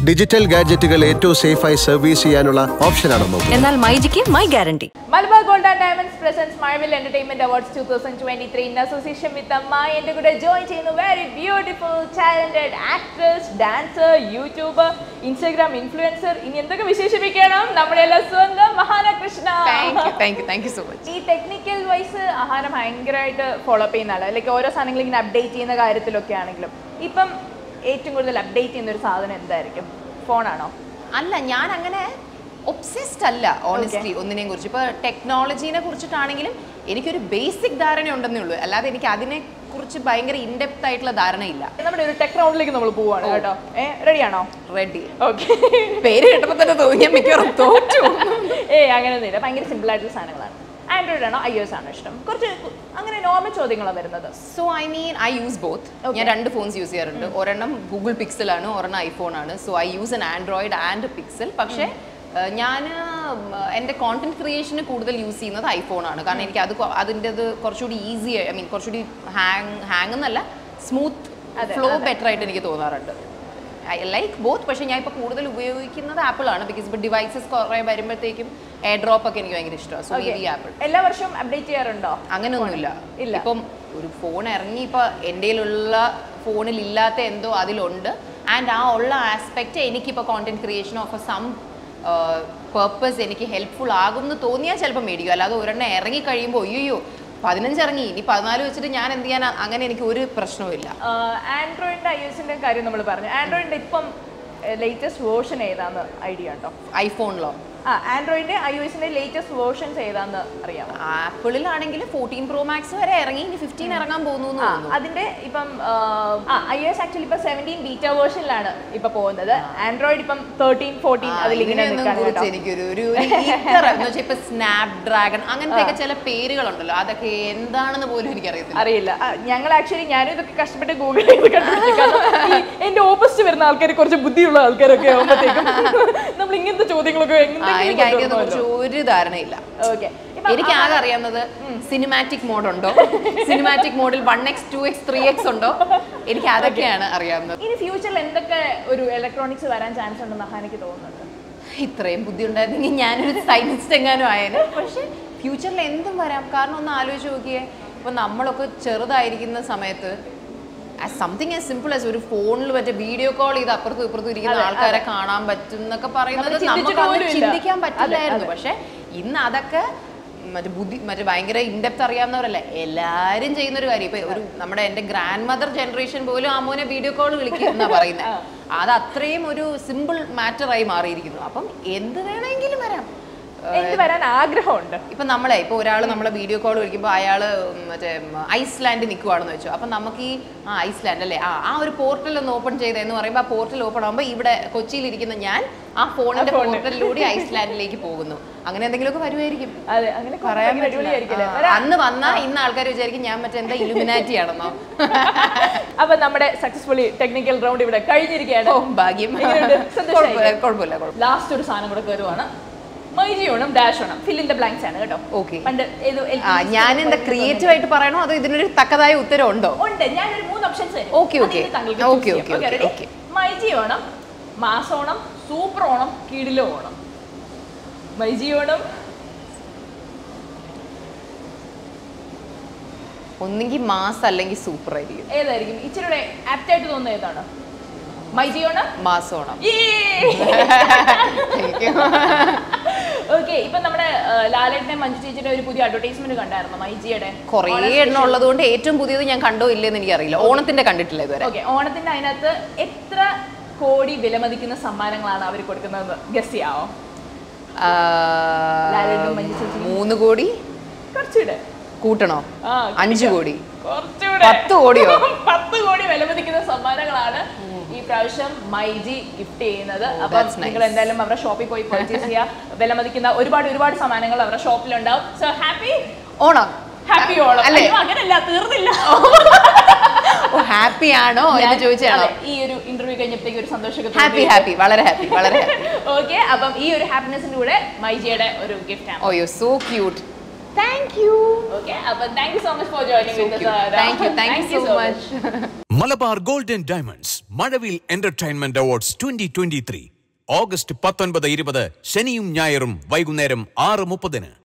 Digital ഗാഡ്ജറ്റുകൾ ഏറ്റവും സേഫായി service ചെയ്യാനുള്ള ഓപ്ഷനാണോ നോക്കുന്നത് എന്നാൽ മൈജിക്ക് my guarantee Malabar gold and diamonds presents Mazhavil entertainment awards two thousand twenty three in association with Amma എന്റെ കൂടെ ജോയിൻ ചെയ്യുന്നു very beautiful talented actress dancer YouTuber Instagram influencer ഇനി എന്തൊക്കെ വിശേഷിപ്പിക്കണം നമ്മുടെ എല്ലാം സ്വന്തം Mahana Krishna thank you thank you thank you so much ഈ ടെക്നിക്കൽ വൈസ് ആഹാരം ഭയങ്കരമായിട്ട് ഫോളോ അപ്പ് ചെയ്യുന്ന ആളാണ് ലൈക്ക് ഓരോ സാധനങ്ങൾ ഇങ്ങനെ അപ്ഡേറ്റ് ചെയ്യുന്ന കാര്യത്തിലൊക്കെ ആണെങ്കിലും ഇപ്പം ഏറ്റവും കൂടുതൽ അപ്ഡേറ്റ് ചെയ്യുന്ന ഒരു സാധനം എന്തായിരിക്കും ഫോണാണോ അല്ല ഞാൻ അങ്ങനെ ഒബ്സെസ്ഡ് അല്ല ഓണസ്റ്റ്ലി ഒന്നിനെയും കുറിച്ച് ഇപ്പൊ ടെക്നോളജീനെ കുറിച്ചിട്ടാണെങ്കിലും എനിക്കൊരു ബേസിക് ധാരണ ഉണ്ടെന്നേ ഉള്ളൂ അല്ലാതെ എനിക്ക് അതിനെ കുറിച്ച് ഭയങ്കര ഇൻഡെപ്ത് ആയിട്ടുള്ള ധാരണയില്ല നമ്മുടെ ഒരു ടെക് റൗണ്ടിലേക്ക് നമ്മൾ പോവാണ് കേട്ടോ ഏ റെഡിയാണോ റെഡി ഓക്കെ പേര് കേട്ടപ്പോൾ തന്നെ തോന്നിയാൽ മിക്കവാറും തോറ്റു ഏയ് അങ്ങനെയൊന്നുമില്ല ഭയങ്കര സിമ്പിൾ ആയിട്ടുള്ള സാധനങ്ങളാണ് ആൻഡ്രോയിഡ് ആണോ ഐ എസ് ആണോ ഇഷ്ടം കുറച്ച് അങ്ങനെ നോർമൽ ചോദ്യങ്ങളാണ് വരുന്നത് so I mean I use both ഞാൻ രണ്ട് ഫോൺസ് യൂസ് ചെയ്യാറുണ്ട് ഒരെണ്ണം ഗൂഗിൾ പിക്സൽ ആണ് ഒരെണ്ണം ഐഫോൺ ആണ് so I use an Android and Pixel പക്ഷേ ഞാൻ എൻ്റെ കോണ്ടന്റ് ക്രിയേഷന് കൂടുതൽ യൂസ് ചെയ്യുന്നത് ഐഫോൺ ആണ് കാരണം എനിക്ക് അത് കൊ- അതിൻ്റെത് കുറച്ചുകൂടി ഈസി ഐ മീൻ കുറച്ചുകൂടി ഹാങ് ഹാങ് എന്നല്ല സ്മൂത്ത് ഫ്ലോ ബെറ്റർ ആയിട്ട് എനിക്ക് തോന്നാറുണ്ട് ഐ ലൈക്ക് ബോത്ത് പക്ഷേ ഞാൻ ഇപ്പോൾ കൂടുതൽ ഉപയോഗിക്കുന്നത് ആപ്പിൾ ആണ് ബിക്കോസ് ഇപ്പോൾ ഡിവൈസസ് കുറേ വരുമ്പോഴത്തേക്കും എയർ ഡ്രോപ്പ് ഒക്കെ എനിക്ക് ഭയങ്കര ഇഷ്ടമാണ് സോ Okay. ഈ ആപ്പിൾ എല്ലാ വർഷവും അപ്ഡേറ്റ് ചെയ്യാറുണ്ടോ അങ്ങനെയൊന്നുമില്ല ഇല്ല. ഇപ്പം ഒരു ഫോൺ ഇറങ്ങി ഇപ്പൊ എൻ്റെ ഉള്ള ഫോണിൽ ഇല്ലാത്ത എന്തോ അതിലുണ്ട് ആൻഡ് ആ ഉള്ള ആസ്പെക്റ്റ് എനിക്കിപ്പോൾ content creation of some purpose എനിക്ക് ഹെൽപ്ഫുൾ ആകും എന്ന് തോന്നിയാൽ ചിലപ്പോൾ മേടിക്കും അല്ലാതെ ഒരെണ്ണം ഇറങ്ങി കഴിയുമ്പോൾ അയ്യോ പതിനഞ്ച് ഇറങ്ങി ഇനി പതിനാല് വെച്ചിട്ട് ഞാൻ എന്ത് ചെയ്യാൻ അങ്ങനെ എനിക്ക് ഒരു പ്രശ്നവുമില്ല ആൻഡ്രോയിഡിന്റെ ഐ എസിന്റെ കാര്യം നമ്മൾ പറഞ്ഞു ആൻഡ്രോയിഡിന്റെ ഇപ്പം ലേറ്റസ്റ്റ് വേർഷൻ ഏതാന്ന് ഐഡിയ ഉണ്ടോ ഐഫോണിലോ ആ ആൻഡ്രോയിഡിന്റെ ഐ ഒ എസിന്റെ ലേറ്റസ്റ്റ് വേർഷൻസ് ഏതാന്ന് അറിയാമോ ആപ്പിളിലാണെങ്കിൽ ഫോർട്ടീൻ പ്രോ മാക്സ് വരെ ഇറങ്ങി ഇനി ഫിഫ്റ്റീൻ ഇറങ്ങാൻ പോകുന്നു എന്ന് ആ, തോന്നുന്നു അതിന്റെ ഇപ്പം ആ ഐ എസ് ആക്ച്വലി ഇപ്പൊ സെവൻറ്റീൻ ബീറ്റ വേർഷനിലാണ് ഇപ്പൊ പോകുന്നത് ആൻഡ്രോയിഡ് ഇപ്പം തേർട്ടീൻ ഫോർട്ടീൻ ആ, അതിലിങ്ങനെ ഇതിനെയൊന്നും നിൽക്കാണ് കുറിച്ച് കേട്ടോ എനിക്കൊരു ഒരു ഒരു ഈക്കർ എന്ന് വെച്ചാൽ ഇപ്പൊ സ്നാപ് ഡ്രാഗൺ അങ്ങനത്തെ ചില പേരുകളുണ്ടല്ലോ അതൊക്കെ എന്താണെന്ന് പോലും എനിക്കറിയത്തില്ല അറിയില്ല ആ, ഞങ്ങൾ ആക്ച്വലി ഞാനും ഇതൊക്കെ കഷ്ടപ്പെട്ട് ഗൂഗിൾ ചെയ്ത് കണ്ടുപിടിച്ചു കാരണം ഈ എന്റെ ഓപ്പോസിറ്റ് വരുന്ന ആൾക്കാർ കുറച്ച് ബുദ്ധിയുള്ള ആൾക്കാരൊക്കെ ആകുമ്പോഴത്തേക്കും നമ്മൾ ഇങ്ങനത്തെ ചോദ്യങ്ങളൊക്കെ ആ, എനിക്ക് അതിനെ കുറിച്ച് ഒരു ധാരണയില്ല ഓക്കെ എനിക്ക് ആകെ അറിയാവുന്നത് സിനിമാറ്റിക് മോഡ് ഉണ്ടോ സിനിമാറ്റിക് മോഡിൽ one X two X three X ഉണ്ടോ എനിക്ക് അതൊക്കെയാണ് അറിയാവുന്നത് ഇനി ഫ്യൂച്ചറിൽ എന്തൊക്കെ ഒരു ഇലക്ട്രോണിക്സ് വരാൻ ചാൻസ് ഉണ്ടെന്ന് എനിക്ക് തോന്നുന്നുണ്ട് ഇത്രയും ബുദ്ധി ഉണ്ടായിരുന്നെങ്കിൽ ഞാനൊരു സയൻസിസ്റ്റ് എങ്ങാനും ആയേനെ പക്ഷെ ഫ്യൂച്ചറിൽ എന്തും വരാം കാരണം ഒന്ന് ആലോചിച്ച് നോക്കിയേ ഇപ്പൊ നമ്മളൊക്കെ ചെറുതായിരിക്കുന്ന സമയത്ത് സംതിങ് ആസ് സിമ്പിൾ ആസ് ഒരു ഫോണിൽ മറ്റേ വീഡിയോ കോൾ ചെയ്ത് അപ്പുറത്തും ഇപ്പുറത്തും ഇരിക്കുന്ന ആൾക്കാരെ കാണാൻ പറ്റും എന്നൊക്കെ പറയുന്നത് നമ്മള് ചിന്തിച്ചിട്ട് നമുക്ക് അന്ന് പോലും ഇല്ല. ചിന്തിക്കാൻ അതെ, പറ്റില്ലായിരുന്നു അതെ. പക്ഷെ ഇന്ന് അതൊക്കെ മറ്റേ ബുദ്ധി മറ്റേ ഭയങ്കര ഇൻഡെപ്ത് അറിയാവുന്നവരല്ല എല്ലാരും ചെയ്യുന്ന ഒരു കാര്യം ഇപ്പൊ ഒരു നമ്മുടെ എന്റെ ഗ്രാൻഡ് മദർ ജനറേഷൻ പോലും അമ്മോനെ വീഡിയോ കോൾ വിളിക്കുക എന്നാ പറയുന്നത് അത് അത്രയും ഒരു സിമ്പിൾ മാറ്റർ ആയി മാറിയിരിക്കുന്നു അപ്പം എന്ത് വേണമെങ്കിലും വരാം എന്ത് വരാൻ ആഗ്രഹമുണ്ട് ഇപ്പൊ നമ്മളെ ഇപ്പൊ ഒരാൾ നമ്മളെ വീഡിയോ കോൾ വിളിക്കുമ്പോൾ അയാൾ മറ്റേ ഐസ്ലാൻഡ് നിൽക്കുവാണെന്ന് വെച്ചു അപ്പൊ നമുക്ക് ഈ ആ ഐസ്ലാൻഡ് അല്ലേ ആ ആ ഒരു പോർട്ടൽ ഒന്ന് ഓപ്പൺ ചെയ്തെന്ന് പറയുമ്പോൾ ആ പോർട്ടൽ ഓപ്പൺ ആകുമ്പോൾ ഇവിടെ കൊച്ചിയിലിരിക്കുന്ന ഞാൻ ആ ഫോണിന്റെ പോർട്ടലിലൂടെ ഐസ്ലാൻഡിലേക്ക് പോകുന്നു അങ്ങനെ എന്തെങ്കിലുമൊക്കെ വരുമായിരിക്കും അതെ അങ്ങനെ പറയാൻ ഭയങ്കര അടിപൊളിയായിരിക്കും പറ്റില്ല. അല്ലേ? ആ, അന്ന് വന്നാ ഇന്ന് ആൾക്കാർ വിചാരിക്കും ഞാൻ മറ്റേ എന്താ ഇലുമിനാറ്റി ആണെന്നോ അപ്പൊ നമ്മുടെ സക്സസ്ഫുള്ളി ടെക്നിക്കൽ റൗണ്ട് ഇവിടെ കഴിഞ്ഞിരിക്കുകയാണ് ഓ, ഭാഗ്യം എങ്ങനെയുണ്ട്? സന്തോഷായില്ലേ? കുഴപ്പമില്ല കുഴപ്പമില്ല കുഴപ്പമില്ല ലാസ്റ്റ് ഒരു സാധനം കൂടെ കയറുവാണ് മൈജിയോണം dash Onam fill in the blanks ആണ് കേട്ടോ Okay. പണ്ട് ഏതോ LP ആ ഞാൻ എന്താ സ്കൂളിൽ ക്രിയേറ്റീവ് ആയിട്ട് പറയണോ അതോ ഇതിനൊരു തക്കതായ ഉത്തരം ഉണ്ടോ ഉണ്ട് ഞാനൊരു മൂന്ന് ഓപ്ഷൻസ് തരും Okay, okay. Okay, okay, okay, okay. MyG Onam മാസോണം സൂപ്പർ ഓണം കിടിലോ ഓണം മൈജി ഓണം ഒന്നെങ്കിൽ മാസ് അല്ലെങ്കിൽ സൂപ്പർ ആയിരിക്കും ഏതായിരിക്കും ഇച്ചിരി ആപ്റ്റ് ആയിട്ട് തോന്നുന്നത് ഏതാണ് മൈജി ഓണം മാസോണം ഓക്കെ ഇപ്പൊ നമ്മുടെ ആ, ലാലേട്ടനെ മഞ്ജു ചേച്ചിയുടെ ഒരു പുതിയ അഡ്വർടൈസ്മെന്റ് കണ്ടായിരുന്നു മൈജിയുടെ കുറേ എണ്ണം ഉള്ളത് കൊണ്ട് ഏറ്റവും പുതിയത് ഞാൻ കണ്ടോ ഇല്ലെന്ന് എനിക്കറിയില്ല ഓണത്തിന്റെ കണ്ടിട്ടില്ല ഇതുവരെ ഓക്കെ ഓണത്തിന്റെ അതിനകത്ത് എത്ര കോടി വിലമതിക്കുന്ന സമ്മാനങ്ങളാണ് അവർ കൊടുക്കുന്നത് ഗസ് ചെയ്യാവോ ആ, ലാലേട്ടനും മഞ്ജു ചേച്ചിയും. മൂന്ന് കോടി കുറച്ചുകൂടെ കൂട്ടണോ ആ, അഞ്ച് കോടി കുറച്ചുകൂടെ പത്ത് കോടിയോ? പത്ത് കോടി വിലമതിക്കുന്ന സമ്മാനങ്ങളാണ് ഈ പ്രാവശ്യം മൈജി ഗിഫ്റ്റ് ചെയ്യുന്നത് അപ്പം that's nice. നിങ്ങൾ എന്തായാലും അവരുടെ ഷോപ്പിൽ പോയി പർച്ചേസ് ചെയ്യുക വിലമതിക്കുന്ന ഒരുപാട് ഒരുപാട് സമ്മാനങ്ങൾ അവരുടെ ഷോപ്പിലുണ്ടാവും so happy Onam happy Onam അല്ലേ? അയ്യോ, അങ്ങനല്ല തീർന്നില്ല ഓ ഹാപ്പി ആണോ എന്ന് ഞാൻ- ചോദിച്ചാണോ അതെ, ഈ ഒരു ഇന്റർവ്യൂ കഴിഞ്ഞപ്പോഴത്തേക്ക് ഒരു സന്തോഷമൊക്കെ ഹാപ്പി ഹാപ്പി വളരെ ഹാപ്പി വളരെ ഹാപ്പി ഓക്കെ അപ്പം ഈ ഒരു ഹാപ്പിനെസിന്റെ കൂടെ മൈജിയുടെ ഒരു ഗിഫ്റ്റ് ആണ് oh you so cute thank you okay അപ്പം thank you so much for joining with thank you thank you so much Malabar golden diamonds Mazhavil entertainment awards twenty twenty three August പത്തൊൻപത് ഇരുപത് ശനിയും ഞായറും വൈകുന്നേരം ആറ് മുപ്പതിന്